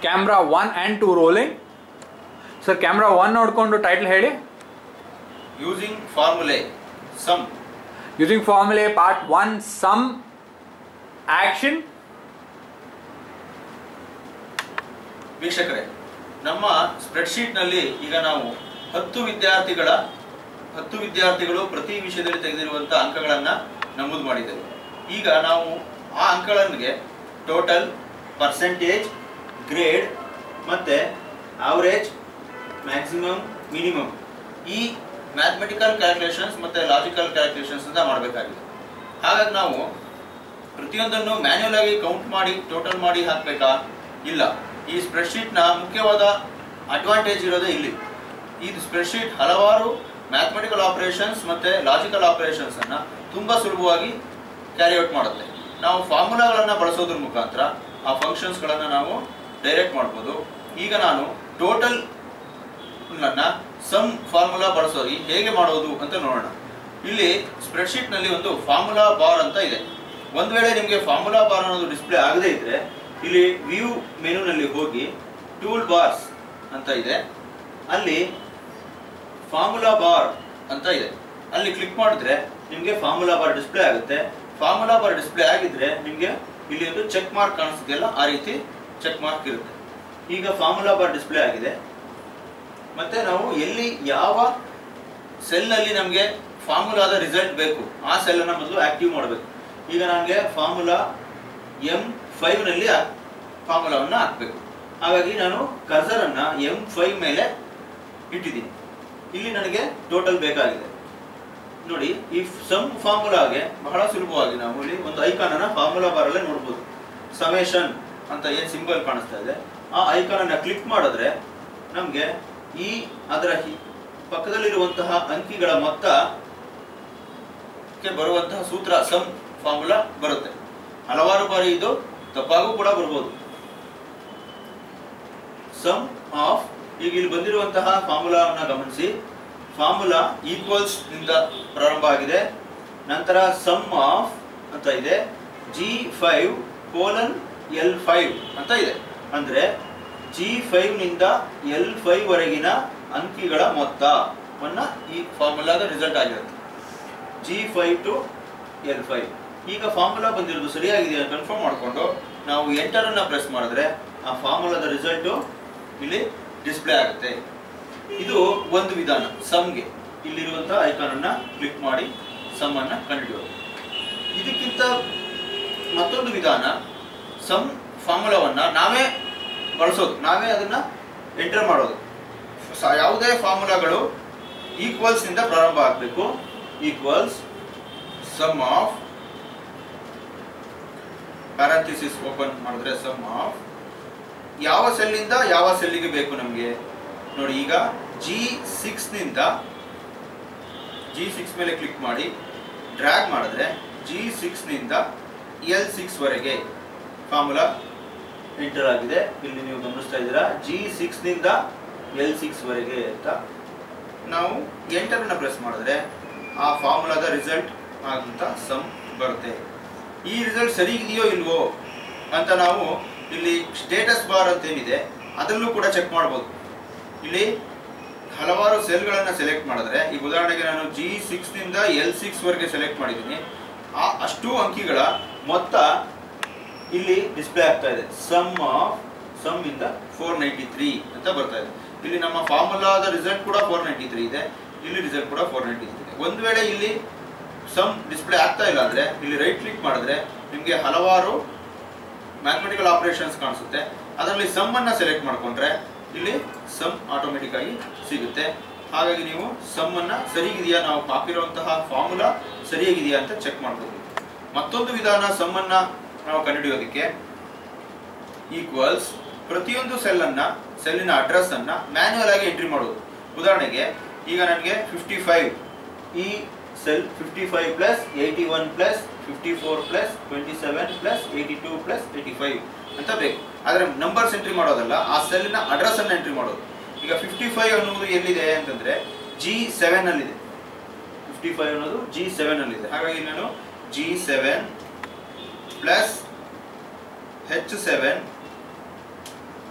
camera one and two rolling sir camera one ನೋಡಿಕೊಂಡು title ಹೇಳಿ using formula sum using formula part one sum action ವೀಕ್ಷಕರೇ ನಮ್ಮ ಸ್ಪ್ರೆಡ್ಶೀಟ್ನಲ್ಲಿ ಈಗ ನಾವು ಹತ್ತು ವಿದ್ಯಾರ್ಥಿಗಳ ಹತ್ತು ವಿದ್ಯಾರ್ಥಿಗಳು ಪ್ರತಿ ವಿಷಯದಲ್ಲಿ ತೆಗೆದಿರುವಂಥ ಅಂಕಗಳನ್ನು ನಮೂದು ಮಾಡಿದ್ದೆವು ಈಗ ನಾವು ಆ ಅಂಕಗಳಿಗೆ ಟೋಟಲ್ ಪರ್ಸೆಂಟೇಜ್ ಗ್ರೇಡ್ ಮತ್ತು ಆವರೇಜ್ ಮ್ಯಾಕ್ಸಿಮಮ್ ಮಿನಿಮಮ್ ಈ ಮ್ಯಾಥಮೆಟಿಕಲ್ ಕ್ಯಾಲ್ಕುಲೇಷನ್ಸ್ ಮತ್ತು ಲಾಜಿಕಲ್ ಕ್ಯಾಲ್ಕುಲೇಷನ್ಸ್ ಅಂತ ಮಾಡಬೇಕಾಗಿದೆ ಹಾಗಾಗಿ ನಾವು ಪ್ರತಿಯೊಂದನ್ನು ಮ್ಯಾನ್ಯುಯಲ್ ಆಗಿ ಕೌಂಟ್ ಮಾಡಿ ಟೋಟಲ್ ಮಾಡಿ ಹಾಕಬೇಕಾ ಇಲ್ಲ ಈ ಸ್ಪ್ರೆಡ್ಶೀಟ್ನ ಮುಖ್ಯವಾದ ಅಡ್ವಾಂಟೇಜ್ ಇರೋದೇ ಇಲ್ಲಿ ಈ ಸ್ಪ್ರೆಡ್ಶೀಟ್ ಹಲವಾರು ಮ್ಯಾಥಮೆಟಿಕಲ್ ಆಪರೇಷನ್ಸ್ ಮತ್ತು ಲಾಜಿಕಲ್ ಆಪರೇಷನ್ಸ್ ಅನ್ನ ತುಂಬಾ ಸುಲಭವಾಗಿ ಕ್ಯಾರಿ ಔಟ್ ಮಾಡುತ್ತೆ ನಾವು ಫಾರ್ಮುಲಾಗಳನ್ನು ಬಳಸೋದ್ರ ಮುಖಾಂತರ ಆ ಫಂಕ್ಷನ್ಸ್ಗಳನ್ನು ನಾವು ಡೈರೆಕ್ಟ್ ಮಾಡ್ಬೋದು ಈಗ ನಾನು ಟೋಟಲ್ ನನ್ನ ಸಮ್ ಫಾರ್ಮುಲಾ ಬಳಸೋದು ಹೇಗೆ ಮಾಡೋದು ಅಂತ ನೋಡೋಣ ಇಲ್ಲಿ ಸ್ಪ್ರೆಡ್ಶೀಟ್ ನಲ್ಲಿ ಒಂದು ಫಾರ್ಮುಲಾ ಬಾರ್ ಅಂತ ಇದೆ ಒಂದ್ ವೇಳೆ ನಿಮಗೆ ಫಾರ್ಮುಲಾ ಬಾರ್ ಅನ್ನೋದು ಡಿಸ್ಪ್ಲೇ ಆಗದೇ ಇದ್ರೆ ಇಲ್ಲಿ ವ್ಯೂ ಮೆನುನಲ್ಲಿ ಹೋಗಿ ಟೂಲ್ ಬಾರ್ಸ್ ಅಂತ ಇದೆ ಅಲ್ಲಿ ಫಾರ್ಮುಲಾ ಬಾರ್ ಅಂತ ಇದೆ ಅಲ್ಲಿ ಕ್ಲಿಕ್ ಮಾಡಿದ್ರೆ ನಿಮಗೆ ಫಾರ್ಮುಲಾ ಬಾರ್ ಡಿಸ್ಪ್ಲೇ ಆಗುತ್ತೆ ಫಾರ್ಮುಲಾ ಬಾರ್ ಡಿಸ್ಪ್ಲೇ ಆಗಿದ್ರೆ ನಿಮಗೆ ಇಲ್ಲಿ ಒಂದು ಚೆಕ್ ಮಾರ್ಕ್ ಕಾಣಿಸ್ತಿದೆಯಲ್ಲ ಆ ರೀತಿ ಚೆಕ್ ಮಾರ್ಕ್ ಇರುತ್ತೆ ಈಗ ಫಾರ್ಮುಲಾ ಬಾರ್ ಡಿಸ್ಪ್ಲೇ ಆಗಿದೆ ಮತ್ತೆ ನಾವು ಎಲ್ಲಿ ಯಾವ ಸೆಲ್ ನಲ್ಲಿ ನಮಗೆ ಫಾರ್ಮುಲಾದ ರಿಸಲ್ಟ್ ಬೇಕು ಆ ಸೆಲ್ ಅನ್ನ ಮೊದಲು ಆಕ್ಟಿವ್ ಮಾಡಬೇಕು ಈಗ ನನಗೆ ಫಾರ್ಮುಲಾ ಎಂ ಫೈವ್ ನಲ್ಲಿ ಫಾರ್ಮುಲಾವನ್ನ ಹಾಕಬೇಕು ಹಾಗಾಗಿ ನಾನು ಕರ್ಸರ್ ಅನ್ನ ಎಂ ಫೈವ್ ಮೇಲೆ ಇಟ್ಟಿದ್ದೀನಿ ಇಲ್ಲಿ ನನಗೆ ಟೋಟಲ್ ಬೇಕಾಗಿದೆ ನೋಡಿ ಈ ಸಮ್ ಫಾರ್ಮುಲಾಗೆ ಬಹಳ ಸುಲಭವಾಗಿ ನಾವು ಇಲ್ಲಿ ಒಂದು ಐಕಾನ್ ಅನ್ನ ಫಾರ್ಮುಲಾ ಬಾರ್ ಅಲ್ಲೇ ನೋಡ್ಬೋದು ಸಮೇಶನ್ ಅಂತ ಏನ್ ಸಿಂಬಲ್ ಕಾಣಿಸ್ತಾ ಇದೆ ಆ ಐಕಾನ್ ಅನ್ನ ಕ್ಲಿಕ್ ಮಾಡಿದ್ರೆ ನಮ್ಗೆ ಈ ಅದರ ಹಿ- ಪಕ್ಕದಲ್ಲಿರುವಂತಹ ಅಂಕಿಗಳ ಮೊತ್ತ ಕ್ಕೆ ಬರುವಂತಹ ಸೂತ್ರ ಸಮ್ ಫಾರ್ಮುಲಾ ಬರುತ್ತೆ ಹಲವಾರು ಬಾರಿ ಇದು ತಪ್ಪಾಗೂ ಕೂಡ ಬರ್ಬೋದು ಸಮ್ ಆಫ್ ಈಗ ಇಲ್ಲಿ ಬಂದಿರುವಂತಹ ಫಾರ್ಮುಲಾವನ್ನ ಗಮನಿಸಿ ಫಾರ್ಮುಲಾ ಈಕ್ವಲ್ಸ್ ನಿಂದ ಪ್ರಾರಂಭ ಆಗಿದೆ ನಂತರ ಸಮ್ ಆಫ್ ಅಂತ ಇದೆ G five colon L five ಅಂತ ಇದೆ ಅಂದ್ರೆ ಜಿ ಫೈವ್ ನಿಂದ ಎಲ್ ಫೈವ್ ವರೆಗಿನ ಅಂಕಿಗಳ ಮೊತ್ತವನ್ನ ಈ ಫಾರ್ಮುಲಾದ ರಿಸಲ್ಟ್ ಆಗಿರುತ್ತೆ G five to L five ಈಗ ಫಾರ್ಮುಲಾ ಬಂದಿರೋದು ಸರಿಯಾಗಿದೆ ಕನ್ಫರ್ಮ್ ಮಾಡಿಕೊಂಡು ನಾವು ಎಂಟರ್ ಅನ್ನ ಪ್ರೆಸ್ ಮಾಡಿದ್ರೆ ಆ ಫಾರ್ಮುಲಾದ ರಿಸಲ್ಟ್ ಇಲ್ಲಿ ಡಿಸ್ಪ್ಲೇ ಆಗುತ್ತೆ ಇದು ಒಂದು ವಿಧಾನ ಸಮ್ಗೆ ಇಲ್ಲಿರುವಂತಹ ಐಕಾನ್ ಅನ್ನ ಕ್ಲಿಕ್ ಮಾಡಿ ಸಮ್ ಅನ್ನ ಕಂಡುಹಿಡಿಯೋದು ಇದಕ್ಕಿಂತ ಮತ್ತೊಂದು ವಿಧಾನ ಸಮ್ ಫಾರ್ಮುಲಾವನ್ನ ನಾವೇ ಬಳಸೋದು ನಾವೇ ಅದನ್ನ ಎಂಟರ್ ಮಾಡೋದು ಸ- ಯಾವುದೇ ಫಾರ್ಮುಲಾಗಳು ಈಕ್ವಲ್ಸ್ ನಿಂದ ಪ್ರಾರಂಭ ಆಗಬೇಕು equals sum of parenthesis open ಮಾಡಿದ್ರೆ ಸಮ್ ಆಫ್ ಯಾವ ಸೆಲ್ಲಿಂದ ಯಾವ ಸೆಲ್ಲಿಗೆ ಬೇಕು ನಮಗೆ ನೋಡಿ ಈಗ ಜಿ ಸಿಕ್ಸ್ ನಿಂದ ಜಿ ಸಿಕ್ಸ್ ಮೇಲೆ ಕ್ಲಿಕ್ ಮಾಡಿ ಡ್ರ್ಯಾಗ್ ಮಾಡಿದ್ರೆ ಜಿ ಸಿಕ್ಸ್ ನಿಂದ ಎಲ್ ಸಿಕ್ಸ್ ವರೆಗೆ ಫಾರ್ಮುಲಾ ಎಂಟರ್ ಆಗಿದೆ ಇಲ್ಲಿ ನೀವು ಗಮನಿಸ್ತಾ ಇದ್ದೀರಾ ಜಿ ಸಿಕ್ಸ್ ನಿಂದ ಎಲ್ ಸಿಕ್ಸ್ ವರೆಗೆ ಅಂತ ನಾವು ಎಂಟರ್ ಅನ್ನ ಪ್ರೆಸ್ ಮಾಡಿದ್ರೆ ಆ ಫಾರ್ಮುಲಾದ ರಿಸಲ್ಟ್ ಆಗಂತ ಸಮ್ ಬರುತ್ತೆ ಈ ರಿಸಲ್ಟ್ ಸರಿ ಇದೆಯೋ ಇಲ್ವೋ ಅಂತ ನಾವು ಇಲ್ಲಿ ಸ್ಟೇಟಸ್ ಬಾರ್ ಅಂತ ಏನಿದೆ ಅದರಲ್ಲೂ ಕೂಡ ಚೆಕ್ ಮಾಡ್ಬೋದು ಇಲ್ಲಿ ಹಲವಾರು ಸೆಲ್ಗಳನ್ನು ಸೆಲೆಕ್ಟ್ ಮಾಡಿದ್ರೆ ಈಗ ಉದಾಹರಣೆಗೆ ನಾನು ಜಿ ಸಿಕ್ಸ್ ನಿಂದ ಎಲ್ ಸಿಕ್ಸ್ ವರೆಗೆ ಸೆಲೆಕ್ಟ್ ಮಾಡಿದ್ದೀನಿ ಆ ಅಷ್ಟು ಅಂಕಿಗಳ ಮೊತ್ತ ಇಲ್ಲಿ ಡಿಸ್ಪ್ಲೇ ಆಗ್ತಾ ಇದೆ ಸಮ್ ಆಫ್ ಸಮ್ ಇಂದ ಫೋರ್ ನೈಂಟಿ ತ್ರೀ ಅಂತ ಬರ್ತಾ ಇದೆ ಇಲ್ಲಿ ನಮ್ಮ ಫಾರ್ಮುಲಾದ ರಿಸಲ್ಟ್ ಕೂಡ ಫೋರ್ ನೈಂಟಿ ತ್ರೀ ಇದೆ ಇಲ್ಲಿ ರಿಸಲ್ಟ್ ಕೂಡ ಫೋರ್ ನೈಂಟಿ ತ್ರೀ ಇದೆ ಒಂದು ವೇಳೆ ಇಲ್ಲಿ ಸಮ್ ಡಿಸ್ಪ್ಲೇ ಆಗ್ತಾ ಇಲ್ಲ ಅಂದ್ರೆ ಇಲ್ಲಿ ರೈಟ್ ಕ್ಲಿಕ್ ಮಾಡಿದ್ರೆ ನಿಮಗೆ ಹಲವಾರು ಮ್ಯಾಥಮೆಟಿಕಲ್ ಆಪರೇಷನ್ಸ್ ಕಾಣಿಸುತ್ತೆ ಅದರಲ್ಲಿ ಸಮ್ ಅನ್ನ ಸೆಲೆಕ್ಟ್ ಮಾಡ್ಕೊಂಡ್ರೆ ಇಲ್ಲಿ ಸಮ್ ಆಟೋಮೆಟಿಕ್ ಆಗಿ ಸಿಗುತ್ತೆ ಹಾಗಾಗಿ ನೀವು ಸಮ್ ಅನ್ನ ಸರಿಗಿದೆಯಾ ನಾವು ಹಾಕಿರುವಂತಹ ಫಾರ್ಮುಲಾ ಸರಿಯಾಗಿದೆಯಾ ಅಂತ ಚೆಕ್ ಮಾಡ್ಬೋದು ಮತ್ತೊಂದು ವಿಧಾನ ಸಮ್ ಅನ್ನ ನಾವು ಕಂಡುಹಿಡಿಯೋದಕ್ಕೆ ಈಕ್ವಲ್ಸ್ ಪ್ರತಿಯೊಂದು ಸೆಲ್ ಅನ್ನ ಸೆಲ್ಲಿನ ಅಡ್ರೆಸ್ ಅನ್ನ ಮ್ಯಾನ್ಯುಯಲ್ ಆಗಿ ಎಂಟ್ರಿ ಮಾಡೋದು ಉದಾಹರಣೆಗೆ ಈಗ ನನಗೆ ಫಿಫ್ಟಿ ಫೈವ್ ಈ cell fifty five plus eighty one plus fifty four plus twenty seven plus eighty two plus eighty five ಅಂತ ಬೇಕು ಆದರೆ ನಂಬರ್ಸ್ ಎಂಟ್ರಿ ಮಾಡೋದಲ್ಲ ಆ ಸೆಲ್ಲಿನ ಅಡ್ರೆಸ್ ಅನ್ನ ಎಂಟ್ರಿ ಮಾಡೋದು ಈಗ ಫಿಫ್ಟಿ ಫೈವ್ ಅನ್ನೋದು ಎಲ್ಲಿದೆ ಅಂತಂದ್ರೆ ಜಿ ಸೆವೆನ್ ಅಲ್ಲಿದೆ ಫಿಫ್ಟಿ ಫೈವ್ ಅನ್ನೋದು ಜಿ ಸೆವೆನ್ ಅಲ್ಲಿದೆ ಹಾಗಾಗಿ ನಾನು G seven plus H seven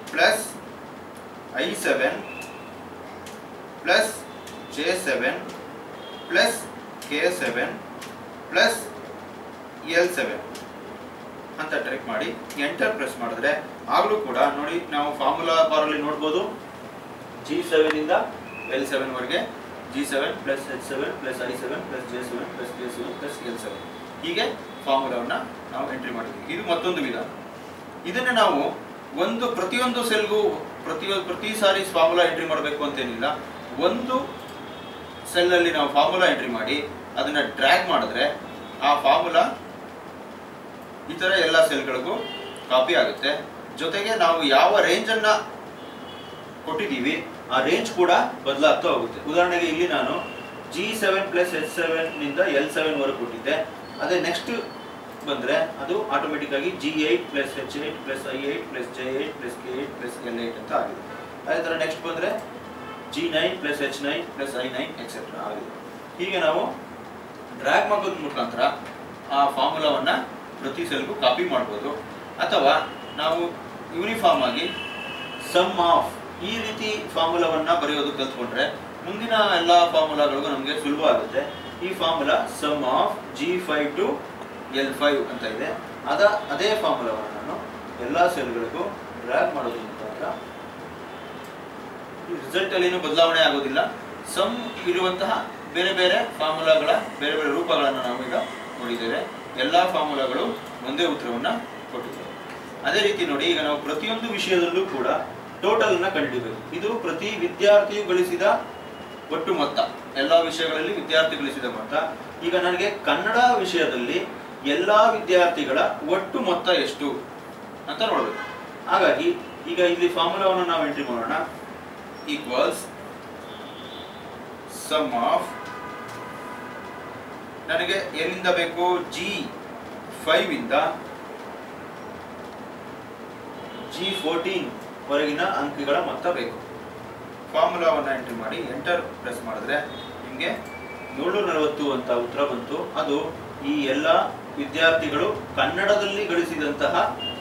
plus I seven plus J seven plus K seven plus L seven ಅಂತ ಟೈಪ್ ಮಾಡಿ ಎಂಟರ್ ಪ್ರೆಸ್ ಮಾಡಿದ್ರೆ ಆಗಲೂ ಕೂಡ ನೋಡಿ ನಾವು ಫಾರ್ಮುಲಾ ಬಾರಲ್ಲಿ ನೋಡ್ಬೋದು ಜಿ ಸೆವೆನ್ ಇಂದ ಎಲ್ ಸೆವೆನ್ ವರೆಗೆ G seven plus H seven plus I seven plus J seven plus J seven plus L seven ಹೀಗೆ ಫಾರ್ಮುಲಾವನ್ನ ನಾವು ಎಂಟ್ರಿ ಮಾಡಿದ್ವಿ ಇದು ಮತ್ತೊಂದು ವಿಧಾನ ಇದನ್ನ ನಾವು ಒಂದು ಪ್ರತಿಯೊಂದು ಸೆಲ್ಗೂ ಪ್ರತಿ ಪ್ರತಿ ಸಾರಿ ಫಾರ್ಮುಲಾ ಎಂಟ್ರಿ ಮಾಡಬೇಕು ಅಂತೇನಿಲ್ಲ ಒಂದು ಸೆಲ್ಲಲ್ಲಿ ನಾವು ಫಾರ್ಮುಲಾ ಎಂಟ್ರಿ ಮಾಡಿ ಅದನ್ನ ಡ್ರ್ಯಾಗ್ ಮಾಡಿದ್ರೆ ಆ ಫಾರ್ಮುಲಾ ಈ ಥರ ಎಲ್ಲ ಸೆಲ್ಗಳಿಗೂ ಕಾಪಿ ಆಗುತ್ತೆ ಜೊತೆಗೆ ನಾವು ಯಾವ ರೇಂಜನ್ನು ಕೊಟ್ಟಿದ್ದೀವಿ ಆ ರೇಂಜ್ ಕೂಡ ಬದಲಾಗ್ತಾ ಹೋಗುತ್ತೆ ಉದಾಹರಣೆಗೆ ಇಲ್ಲಿ ನಾನು G seven plus H seven ನಿಂದ ಎಲ್ ಸೆವೆನ್ ವರೆಗೆ ಕೊಟ್ಟಿದ್ದೆ ಅದೇ ನೆಕ್ಸ್ಟ್ ಬಂದರೆ ಅದು ಆಟೋಮೆಟಿಕ್ ಆಗಿ G eight plus H eight plus I eight plus J eight plus K eight plus L eight ಅಂತ ಆಗಿದೆ ಅದೇ ಥರ ನೆಕ್ಸ್ಟ್ ಬಂದರೆ G nine plus H nine plus I nine etcetera ಆಗಿದೆ ಹೀಗೆ ನಾವು ಡ್ರ್ಯಾಗ್ ಮಾಡೋದ್ರ ಮುಖಾಂತರ ಆ ಫಾರ್ಮುಲಾವನ್ನು ಪ್ರತಿ ಸೆಲ್ಗೂ ಕಾಪಿ ಮಾಡ್ಬೋದು ಅಥವಾ ನಾವು ಯೂನಿಫಾರ್ಮ್ ಆಗಿ ಸಮ್ ಆಫ್ ಈ ರೀತಿ ಫಾರ್ಮುಲಾವನ್ನು ಬರೆಯೋದು ಕಲ್ತ್ಕೊಂಡ್ರೆ ಮುಂದಿನ ಎಲ್ಲ ಫಾರ್ಮುಲಾಗಳಿಗೂ ನಮಗೆ ಸುಲಭ ಆಗುತ್ತೆ ಈ formula sum of G five to L five ಅಂತ ಇದೆ ಅದ ಅದೇ ಫಾರ್ಮುಲಾವನ್ನು ನಾನು ಎಲ್ಲ ಸೆಲ್ಗಳಿಗೂ ಡ್ರ್ಯಾಗ್ ಮಾಡೋದ್ರ ಮುಖಾಂತರ ರಿಸಲ್ಟ್ ಅಲ್ಲಿ ಏನು ಬದಲಾವಣೆ ಆಗೋದಿಲ್ಲ ಸಮ್ ಇರುವಂತಹ ಬೇರೆ ಬೇರೆ ಫಾರ್ಮುಲಾಗಳ ಬೇರೆ ಬೇರೆ ರೂಪಗಳನ್ನು ನಾವು ಈಗ ನೋಡಿದ್ದೇವೆ ಎಲ್ಲ ಫಾರ್ಮುಲಾಗಳು ಒಂದೇ ಉತ್ತರವನ್ನ ಕೊಟ್ಟಿದ್ದೇವೆ ಅದೇ ರೀತಿ ನೋಡಿ ಈಗ ನಾವು ಪ್ರತಿಯೊಂದು ವಿಷಯದಲ್ಲೂ ಕೂಡ ಟೋಟಲ್ ಅನ್ನ ಕಂಡುಹಿಡಿಬೇಕು ಇದು ಪ್ರತಿ ವಿದ್ಯಾರ್ಥಿಯು ಗಳಿಸಿದ ಒಟ್ಟು ಮೊತ್ತ ಎಲ್ಲ ವಿಷಯಗಳಲ್ಲಿ ವಿದ್ಯಾರ್ಥಿ ಗಳಿಸಿದ ಮೊತ್ತ ಈಗ ನನಗೆ ಕನ್ನಡ ವಿಷಯದಲ್ಲಿ ಎಲ್ಲಾ ವಿದ್ಯಾರ್ಥಿಗಳ ಒಟ್ಟು ಮೊತ್ತ ಎಷ್ಟು ಅಂತ ನೋಡಬೇಕು ಹಾಗಾಗಿ ಈಗ ಇಲ್ಲಿ ಫಾರ್ಮುಲಾವನ್ನು ನಾವು ಎಂಟ್ರಿ ಮಾಡೋಣ ಈಕ್ವಲ್ಸ್ ಸಮ್ ಆಫ್ ನನಗೆ ಎಲ್ಲಿಂದ ಬೇಕು ಜಿ ಫೈವ್ ಇಂದ ಜಿ ಫೋರ್ಟೀನ್ ವರೆಗಿನ ಅಂಕಿಗಳ ಮೊತ್ತ ಬೇಕು ಫಾರ್ಮುಲಾವನ್ನು ಎಂಟ್ರಿ ಮಾಡಿ ಎಂಟರ್ ಪ್ರೆಸ್ ಮಾಡಿದ್ರೆ ನಿಮಗೆ ಏಳ್ನೂರ ನಲವತ್ತು ಅಂತ ಉತ್ತರ ಬಂತು ಅದು ಈ ಎಲ್ಲ ವಿದ್ಯಾರ್ಥಿಗಳು ಕನ್ನಡದಲ್ಲಿ ಗಳಿಸಿದಂತಹ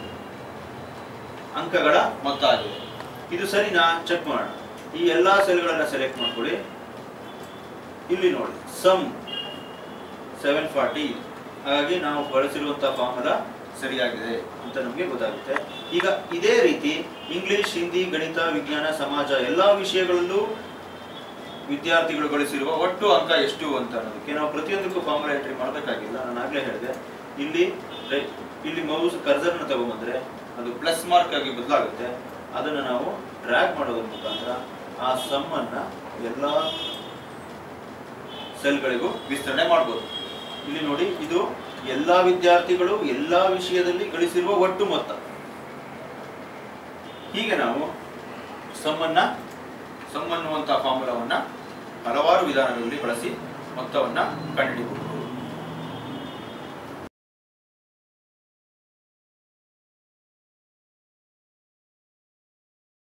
ಅಂಕಗಳ ಮೊತ್ತ ಆಗಿದೆ ಇದು ಸರಿನಾ ಚೆಕ್ ಮಾಡೋಣ ಈ ಎಲ್ಲ ಸೆಲ್ಗಳನ್ನ ಸೆಲೆಕ್ಟ್ ಮಾಡ್ಕೊಳ್ಳಿ ಇಲ್ಲಿ ನೋಡಿ ಸಮ್ ಸೆವೆನ್ ಫಾರ್ಟಿ ಹಾಗಾಗಿ ನಾವು ಬಳಸಿರುವಂತಹ ಫಾರ್ಮುಲಾ ಸರಿಯಾಗಿದೆ ಅಂತ ನಮಗೆ ಗೊತ್ತಾಗುತ್ತೆ ಈಗ ಇದೇ ರೀತಿ ಇಂಗ್ಲಿಷ್ ಹಿಂದಿ ಗಣಿತ ವಿಜ್ಞಾನ ಸಮಾಜ ಎಲ್ಲಾ ವಿಷಯಗಳಲ್ಲೂ ವಿದ್ಯಾರ್ಥಿಗಳು ಗಳಿಸಿರುವ ಒಟ್ಟು ಅಂಕ ಎಷ್ಟು ಅಂತ ಅನ್ನೋದಕ್ಕೆ ನಾವು ಪ್ರತಿಯೊಂದಕ್ಕೂ ಫಾರ್ಮುಲಾ ಎಂಟ್ರಿ ಮಾಡಬೇಕಾಗಿಲ್ಲ ನಾನು ಆಗ್ಲೇ ಹೇಳಿದೆ ಇಲ್ಲಿ ರೈ- ಇಲ್ಲಿ ಮೌಸ್ ಕರ್ಸರ್ನ ತಗೊಂಬಂದ್ರೆ ಅದು ಪ್ಲಸ್ ಮಾರ್ಕ್ ಆಗಿ ಬದಲಾಗುತ್ತೆ ಅದನ್ನು ನಾವು ಡ್ರ್ಯಾಗ್ ಮಾಡೋದ್ರ ಮುಖಾಂತರ ಆ ಸಮ್ ಅನ್ನ ಎಲ್ಲ ಸೆಲ್ಗಳಿಗೂ ವಿಸ್ತರಣೆ ಮಾಡ್ಬೋದು ಇಲ್ಲಿ ನೋಡಿ ಇದು ಎಲ್ಲಾ ವಿದ್ಯಾರ್ಥಿಗಳು ಎಲ್ಲಾ ವಿಷಯದಲ್ಲಿ ಗಳಿಸಿರುವ ಒಟ್ಟು ಮೊತ್ತ ಹೀಗೆ ನಾವು ಸಮ್ಮನ್ನ ಸಮ್ ಅನ್ನುವಂತಹ ಫಾರ್ಮುಲಾವನ್ನ ಹಲವಾರು ವಿಧಾನಗಳಲ್ಲಿ ಬಳಸಿ ಮೊತ್ತವನ್ನ ಕಂಡುಹಿಡಿಯಬಹುದು